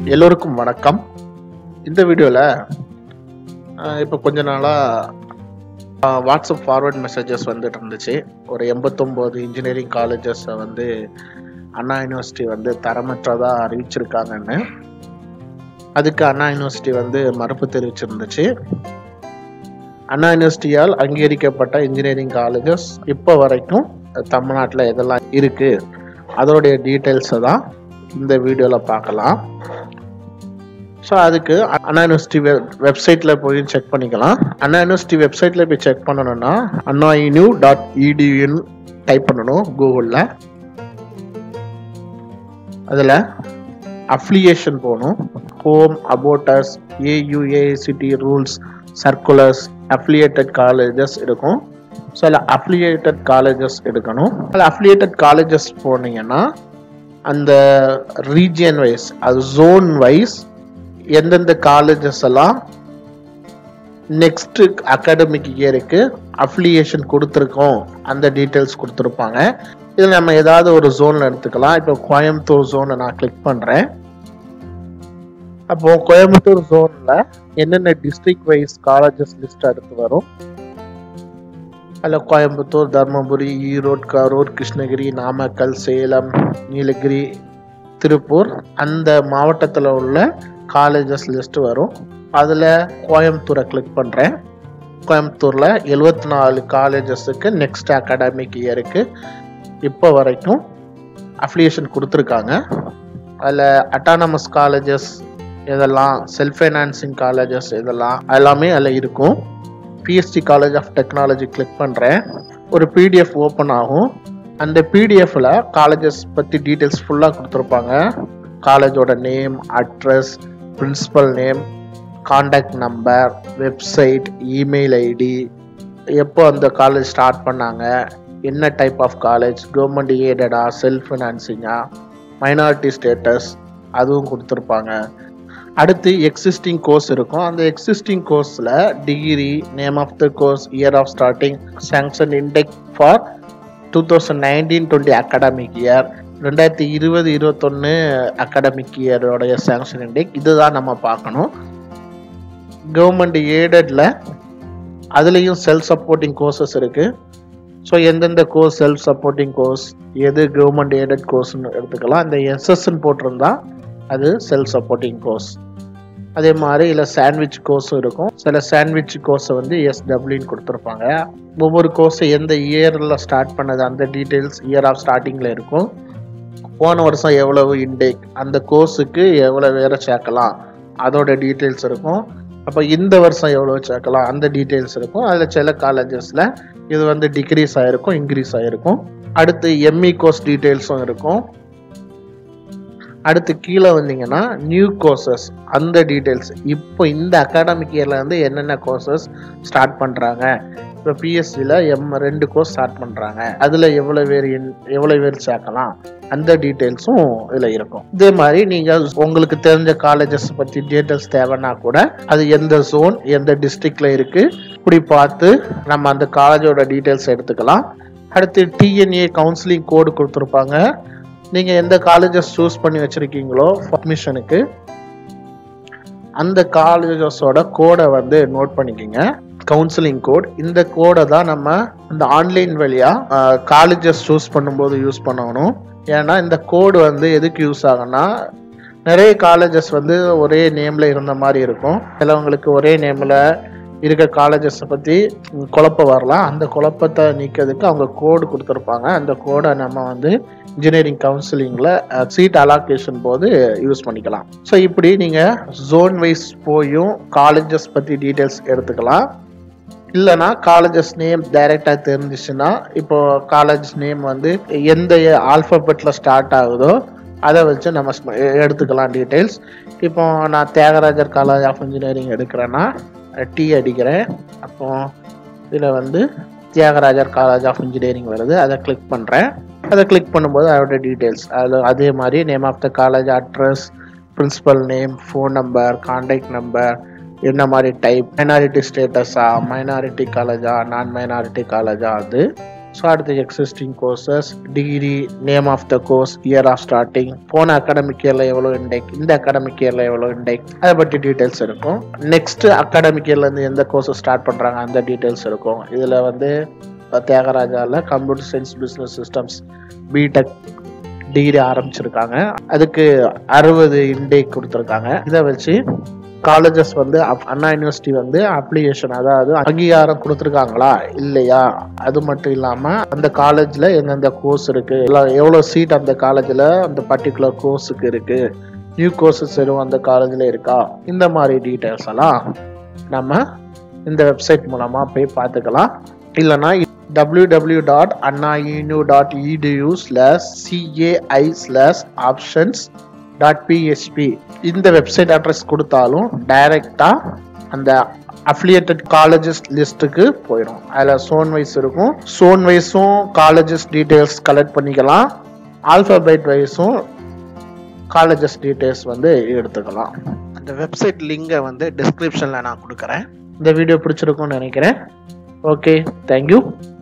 எல்லோருக்கும் வணக்கம் இந்த வீடியோவில் இப்போ கொஞ்ச நாளாக வாட்ஸ்அப் ஃபார்வர்ட் மெசேஜஸ் வந்துட்டு இருந்துச்சு ஒரு எண்பத்தொம்போது இன்ஜினியரிங் காலேஜஸை வந்து அண்ணா யூனிவர்சிட்டி வந்து தரமற்றதாக அறிவிச்சிருக்காங்கன்னு அதுக்கு அண்ணா யூனிவர்சிட்டி வந்து மறுப்பு தெரிவிச்சிருந்துச்சு அண்ணா யூனிவர்சிட்டியால் அங்கீகரிக்கப்பட்ட இன்ஜினியரிங் காலேஜஸ் இப்போ வரைக்கும் தமிழ்நாட்டில் எதெல்லாம் இருக்குது அதோடைய டீட்டெயில்ஸை தான் இந்த வீடியோவில் பார்க்கலாம் ஸோ அதுக்கு அண்ணா யூனிவர்சிட்டி வெப்சைட்டில் போய் செக் பண்ணிக்கலாம் அண்ணா யூனிவர்சிட்டி வெப்சைட்டில் போய் செக் பண்ணணும்னா அண்ணா யூனியூ டாட் இடியூன்னு டைப் பண்ணணும் கூகுளில் அதில் அஃப்ளியேஷன் போகணும் home about us AUACD rules circulars affiliated colleges இருக்கும் ஸோ அதில் அஃப்ளியேட்டட் காலேஜஸ் எடுக்கணும் அதில் அஃப்ளியேட்டட் காலேஜஸ் போனீங்கன்னா அந்த ரீஜியன் வைஸ் அது ஜோன் வைஸ் எந்தெந்த காலேஜஸ் எல்லாம் நெக்ஸ்ட் அகாடமிக் இயருக்கு அஃப்ளியேஷன் கொடுத்துருக்கோம் அந்த டீட்டெயில்ஸ் கொடுத்துருப்பாங்க இதில் நம்ம ஏதாவது ஒரு ஜோனில் எடுத்துக்கலாம் இப்போ கோயம்புத்தூர் ஜோனை நான் கிளிக் பண்ணுறேன் அப்போ கோயம்புத்தூர் ஜோனில் என்னென்ன டிஸ்ட்ரிக்ட் வைஸ் காலேஜஸ் லிஸ்ட் அடுத்து வரும் அதில் கோயம்புத்தூர் தர்மபுரி ஈரோடு கரூர் கிருஷ்ணகிரி நாமக்கல் சேலம் நீலகிரி திருப்பூர் அந்த மாவட்டத்தில் உள்ள காலேஜஸ் லிஸ்ட் வரும் அதில் கோயம்புத்தூரை கிளிக் பண்ணுறேன் கோயம்புத்தூரில் எழுபத்தி நாலு காலேஜஸுக்கு நெக்ஸ்ட் அகாடமிக் இயருக்கு இப்போ வரைக்கும் அஃப்ளியேஷன் கொடுத்துருக்காங்க அதில் அட்டானமஸ் காலேஜஸ் இதெல்லாம் செல்ஃப் ஃபைனான்சிங் காலேஜஸ் இதெல்லாம் எல்லாமே அதில் இருக்கும் PST college of technology click பண்ணுறேன் ஒரு பிடிஎஃப் ஓப்பன் ஆகும் அந்த பிடிஎஃப்ல காலேஜஸ் பற்றி டீட்டெயில்ஸ் ஃபுல்லாக கொடுத்துருப்பாங்க காலேஜோட name address principal name contact number website email ID எப்போ அந்த காலேஜ் ஸ்டார்ட் பண்ணாங்க என்ன டைப் ஆஃப் காலேஜ் கவர்மெண்ட் ஏடடா செல்ஃப் ஃபினான்சிங்கா மைனாரிட்டி ஸ்டேட்டஸ் அதுவும் கொடுத்துருப்பாங்க அடுத்து எக்ஸிஸ்டிங் கோர்ஸ் இருக்கும் அந்த எக்ஸிஸ்டிங் கோர்ஸில் degree name of the course year of starting sanction intake for two thousand nineteen twenty academic year ரெண்டாயிரத்தி இருபது இருபத்தொன்று அகாடமிக் இயரோடைய சாங்ஷன் இண்டெக் இதுதான் நம்ம பார்க்கணும் கவர்மெண்ட் ஏடடில் அதுலேயும் செல்ஃப் சப்போர்ட்டிங் கோர்சஸ் இருக்குது ஸோ எந்தெந்த கோர்ஸ் செல்ஃப் சப்போர்ட்டிங் கோர்ஸ் எது கவர்மெண்ட் ஏடட் கோர்ஸ்னு எடுத்துக்கலாம் இந்த எஸ்எஸ்ன்னு போட்டிருந்தா அது செல்ஃப் சப்போர்ட்டிங் கோர்ஸ் அதே மாதிரி இல்லை சாண்ட்விச் கோர்ஸும் இருக்கும் சில சாண்ட்விச் கோர்ஸை வந்து எஸ்டபிள்யூன்னு கொடுத்துருப்பாங்க ஒவ்வொரு கோர்ஸை எந்த இயரில் ஸ்டார்ட் பண்ணது அந்த டீட்டெயில்ஸ் இயர் ஆஃப் ஸ்டார்டிங்கில் இருக்கும் போன வருஷம் எவ்வளவு இன்டேக் அந்த கோர்ஸுக்கு எவ்வளோ வேற சேர்க்கலாம் அதோட டீட்டெயில்ஸ் இருக்கும் அப்போ இந்த வருஷம் எவ்வளோ சேர்க்கலாம் அந்த டீட்டெயில்ஸ் இருக்கும் அதில் சில காலேஜஸில் இது வந்து டிக்ரீஸ் ஆகிருக்கும் இன்க்ரீஸ் ஆகிருக்கும் அடுத்து எம்இ கோர்ஸ் டீட்டெயில்ஸும் இருக்கும் அடுத்து கீழே வந்தீங்கன்னா நியூ கோர்சஸ் அந்த டீட்டெயில்ஸ் இப்போ இந்த அகாடமிக் இயரில் வந்து என்னென்ன கோர்சஸ் ஸ்டார்ட் பண்ணுறாங்க இப்போ பிஎஸ்சியில் எம் ரெண்டு கோர்ஸ் ஸ்டார்ட் பண்ணுறாங்க அதில் எவ்வளோ பேர் எவ்வளோ பேர் சேர்க்கலாம் அந்த டீட்டெயில்ஸும் இதில் இருக்கும் இதே மாதிரி நீங்கள் உங்களுக்கு தெரிஞ்ச காலேஜஸ் பற்றி டீட்டெயில்ஸ் தேவைன்னா கூட அது எந்த ஜோன் எந்த டிஸ்ட்ரிக்டில் இருக்குது இப்படி பார்த்து நம்ம அந்த காலேஜோட டீட்டெயில்ஸ் எடுத்துக்கலாம் அடுத்து டிஎன்ஏ கவுன்சிலிங் கோடு கொடுத்துருப்பாங்க நீங்கள் எந்த காலேஜஸ் சூஸ் பண்ணி வச்சுருக்கீங்களோ அட்மிஷனுக்கு அந்த காலேஜஸோட கோடை வந்து நோட் பண்ணிக்கோங்க கவுன்சிலிங் கோட் இந்த கோடை தான் நம்ம இந்த ஆன்லைன் வழியாக காலேஜஸ் சூஸ் பண்ணும்போது யூஸ் பண்ணணும் ஏன்னா இந்த கோடு வந்து எதுக்கு யூஸ் ஆகும்னா நிறைய காலேஜஸ் வந்து ஒரே நேமில் இருந்த மாதிரி இருக்கும் சிலவங்களுக்கு ஒரே நேமில் இருக்க காலேஜஸை பற்றி குழப்பம் வரலாம் அந்த குழப்பத்தை நீக்கிறதுக்கு அவங்க கோடு கொடுத்துருப்பாங்க அந்த கோடை நம்ம வந்து இன்ஜினியரிங் கவுன்சிலிங்கில் சீட் அலாகேஷன் போது யூஸ் பண்ணிக்கலாம் ஸோ இப்படி நீங்கள் ஜோன் வைஸ் போயும் காலேஜஸ் பற்றி டீட்டெயில்ஸ் எடுத்துக்கலாம் இல்லைனா காலேஜஸ் நேம் டைரெக்டாக தெரிஞ்சிச்சுன்னா இப்போ காலேஜ் நேம் வந்து எந்த ஆல்ஃபபெட்டில் ஸ்டார்ட் ஆகுதோ அதை வச்சு நம்ம எடுத்துக்கலாம் டீட்டெயில்ஸ் இப்போ நான் தியாகராஜர் காலேஜ் ஆஃப் இன்ஜினியரிங் எடுக்கிறேன்னா டி அடிக்கிறேன் அப்போ இதில் வந்து தியாகராஜர் காலேஜ் ஆஃப் இன்ஜினியரிங் வருது அதை கிளிக் பண்ணுறேன் அதை கிளிக் பண்ணும்போது அதோட டீட்டெயில்ஸ் அதில் அதே மாதிரி name of the college address principal name phone number contact number என்ன மாதிரி டைப் மைனாரிட்டி ஸ்டேட்டஸா மைனாரிட்டி காலேஜா நான் மைனாரிட்டி காலேஜா அது ஸோ அடுத்து existing courses degree name of the course year of starting போன அகாடமிக் இயரில் எவ்வளோ இண்டெக் இந்த அகாடமிக் இயரில் எவ்வளோ இண்டெக் அதை பற்றி டீட்டெயில்ஸ் இருக்கும் நெக்ஸ்ட் அகாடமிக் இயர்லேருந்து எந்த கோர்ஸ் ஸ்டார்ட் பண்ணுறாங்க அந்த டீட்டெயில்ஸ் இருக்கும் இதில் வந்து தியாகராஜாவில் computer science business systems B Tech degree ஆரம்பிச்சிருக்காங்க அதுக்கு அறுபது இன்டேக் கொடுத்துருக்காங்க இதை வச்சு காலேஜஸ் வந்து அப்- அண்ணா யூனிவர்சிட்டி வந்து அப்ளிகேஷன் அதாவது அங்கீகாரம் கொடுத்துருக்காங்களா இல்லையா அது மட்டும் இல்லாம அந்த காலேஜ்ல எந்தெந்த கோர்ஸ் இருக்கு எல்லாம் எவ்வளவு சீட் அந்த காலேஜ்ல அந்த பர்டிகுலர் கோர்ஸுக்கு இருக்கு நியூ கோர்சஸ் எதுவும் அந்த காலேஜ்ல இருக்கா இந்த மாதிரி டீட்டெயில்ஸ் எல்லாம் நம்ம இந்த வெப்சைட் மூலமா போய் பார்த்துக்கலாம் இல்லைன்னா www.annaiunu.edu dot Anna dot edu slash CAI slash options dot PHP இந்த வெப்சைட் அட்ரஸ் கொடுத்தாலும் டைரக்டா அந்த அஃபிலியேட்டட் காலேஜஸ் லிஸ்ட்டுக்கு போயிடும் அதில் சோன் வைஸ் இருக்கும் சோன் வைஸும் காலேஜஸ் டீட்டெயில்ஸ் கலெக்ட் பண்ணிக்கலாம் ஆல்ஃபபெட் வைஸும் காலேஜஸ் டீட்டெயில்ஸ் வந்து எடுத்துக்கலாம் அந்த வெப்சைட் லிங்கை வந்து டிஸ்கிரிப்ஷனில் நான் கொடுக்குறேன் இந்த வீடியோ பிடிச்சிருக்கும்னு நினைக்கிறேன் ஓகே தேங்க்யூ